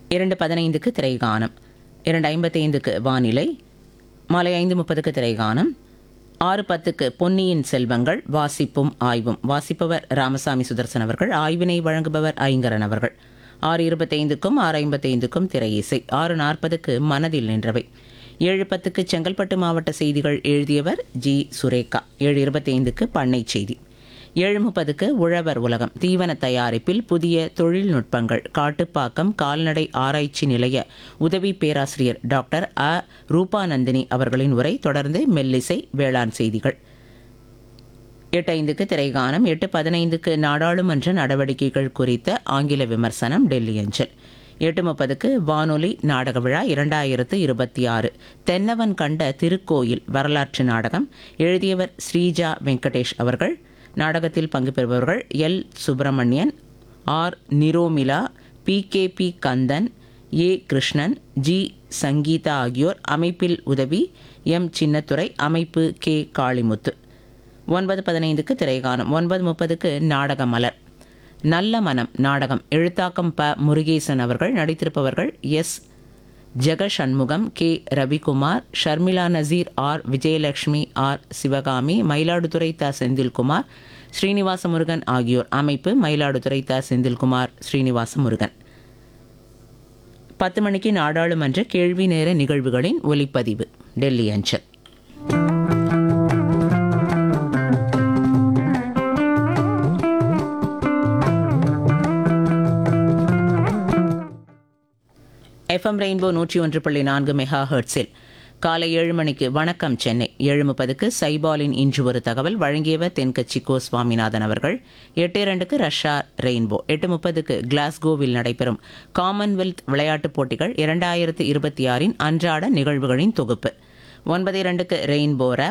இரண்டு பதினைந்துக்கு திரைகானம் இரண்டு ஐம்பத்தைந்துக்கு வானிலை மாலை ஐந்து முப்பதுக்கு திரைகானம் ஆறு பத்துக்கு பொன்னியின் செல்வங்கள் வாசிப்பும் ஆய்வும் வாசிப்பவர் ராமசாமி சுதர்சன் அவர்கள் ஆய்வினை வழங்குபவர் ஐங்கரன் அவர்கள் ஆறு இருபத்தைந்துக்கும் ஆறு ஐம்பத்தைந்துக்கும் திரை இசை ஆறு நாற்பதுக்கு மனதில் நின்றவை ஏழு பத்துக்கு செங்கல்பட்டு மாவட்ட செய்திகள் எழுதியவர் ஜி சுரேகா ஏழு இருபத்தைந்துக்கு பண்ணை செய்தி ஏழு முப்பதுக்கு உழவர் உலகம் தீவன தயாரிப்பில் புதிய தொழில்நுட்பங்கள் காட்டுப்பாக்கம் கால்நடை ஆராய்ச்சி நிலைய உதவி பேராசிரியர் டாக்டர் அ ரூபாநந்தினி அவர்களின் உரை தொடர்ந்து மெல்லிசை வேளாண் செய்திகள் எட்டு ஐந்துக்கு திரைகானம் எட்டு பதினைந்துக்கு நாடாளுமன்ற நடவடிக்கைகள் குறித்த ஆங்கில விமர்சனம் டெல்லி அஞ்சல் எட்டு முப்பதுக்கு வானொலி நாடக விழா இரண்டாயிரத்து இருபத்தி ஆறு தென்னவன் கண்ட திருக்கோயில் வரலாற்று நாடகம் எழுதியவர் ஸ்ரீஜா வெங்கடேஷ் அவர்கள் நாடகத்தில் பங்கு பெறுபவர்கள் L Subramanian R Niromila P K P Kandan A Krishnan G Sangeetha ஆகியோர் அமைப்பில் உதவி எம் சின்னத்துரை அமைப்பு கே காளிமுத்து ஒன்பது பதினைந்துக்கு திரைகானம் ஒன்பது முப்பதுக்கு நாடக மலர் நல்ல மனம் நாடகம் எழுத்தாக்கம் ப முருகேசன் அவர்கள் நடித்திருப்பவர்கள் S Jegashanmugam K Ravikumar Sharmila Naseer R Vijayalakshmi R Sivakami Mayiladuthurai த செந்தில்குமார் ஸ்ரீனிவாச முருகன் ஆகியோர் அமைப்பு மயிலாடுதுறை த செந்தில்குமார் ஸ்ரீனிவாச முருகன் பத்து மணிக்கு நாடாளுமன்ற கேள்வி நேர நிகழ்வுகளின் ஒலிப்பதிவு டெல்லி அஞ்சல் எஃப்எம் ரெயின்போ நூற்றி ஒன்று புள்ளி நான்கு மெகா ஹெர்ட்ஸில் காலை ஏழு மணிக்கு வணக்கம் சென்னை ஏழு முப்பதுக்கு சைபாலின் இன்று ஒரு தகவல் வழங்கியவர் தென்கட்சி கோ சுவாமிநாதன் அவர்கள் எட்டு இரண்டுக்கு ரஷ்யா ரெயின்போ எட்டு முப்பதுக்கு கிளாஸ்கோவில் நடைபெறும் காமன்வெல்த் விளையாட்டுப் போட்டிகள் இரண்டாயிரத்து இருபத்தி ஆறின் அன்றாட நிகழ்வுகளின் தொகுப்பு ஒன்பது இரண்டுக்கு ரெயின்போ ரேப்